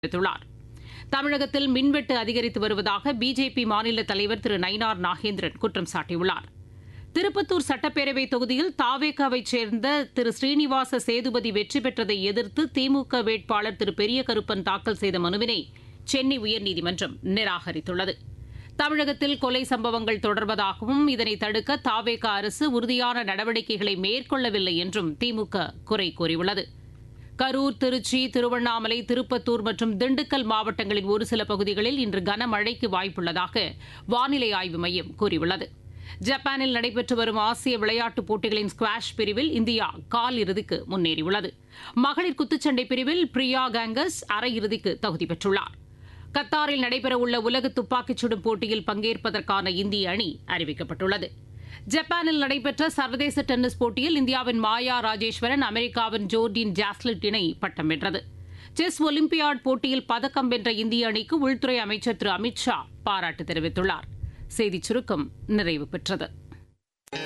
தெரிவித்துள்ளார் தமிழகத்தில் மின்வெட்டு அதிகரித்து வருவதாக பிஜேபி மாநில தலைவர் திரு நயினார் நாகேந்திரன் குற்றம் சாட்டியுள்ளார் திருப்பத்தூர் சட்டப்பேரவை தொகுதியில் தாவேகாவைச் சேர்ந்த திரு ஸ்ரீனிவாச சேதுபதி வெற்றி பெற்றதை எதிர்த்து திமுக வேட்பாளர் திரு பெரிய கருப்பன் தாக்கல் செய்த மனுவினை சென்னை உயர்நீதிமன்றம் நிராகரித்துள்ளது தமிழகத்தில் கொலை சம்பவங்கள் தொடர்வதாகவும் இதனை தடுக்க தாவேகா அரசு உறுதியான நடவடிக்கைகளை மேற்கொள்ளவில்லை என்றும் திமுக குறை கூறியுள்ளது கரூர் திருச்சி திருவண்ணாமலை திருப்பத்தூர் மற்றும் திண்டுக்கல் மாவட்டங்களின் ஒரு சில பகுதிகளில் இன்று கனமழைக்கு வாய்ப்புள்ளதாக வானிலை ஆய்வு மையம் கூறியுள்ளது ஜப்பானில் நடைபெற்று வரும் ஆசிய விளையாட்டுப் போட்டிகளின் ஸ்குவாஷ் பிரிவில் இந்தியா கால் இறுதிக்கு முன்னேறியுள்ளது மகளிர் குத்துச்சண்டை பிரிவில் பிரியா கேங்கஸ் அரையிறுதிக்கு தகுதி பெற்றுள்ளார் கத்தாரில் நடைபெறவுள்ள உலக துப்பாக்கிச் சுடும் போட்டியில் பங்கேற்பதற்கான இந்திய அணி அறிவிக்கப்பட்டுள்ளது ஜப்பானில் நடைபெற்ற சர்வதேச டென்னிஸ் போட்டியில் இந்தியாவின் மாயா ராஜேஸ்வரன் அமெரிக்காவின் ஜோர்டின் ஜாஸ்லிட் இணை பட்டம் வென்றது செஸ் ஒலிம்பியாட் போட்டியில் பதக்கம் வென்ற இந்திய அணிக்கு உள்துறை அமைச்சர் திரு அமித் ஷா பாராட்டு தெரிவித்துள்ளார் செய்திச் சுருக்கம் நிறைவு பெற்றது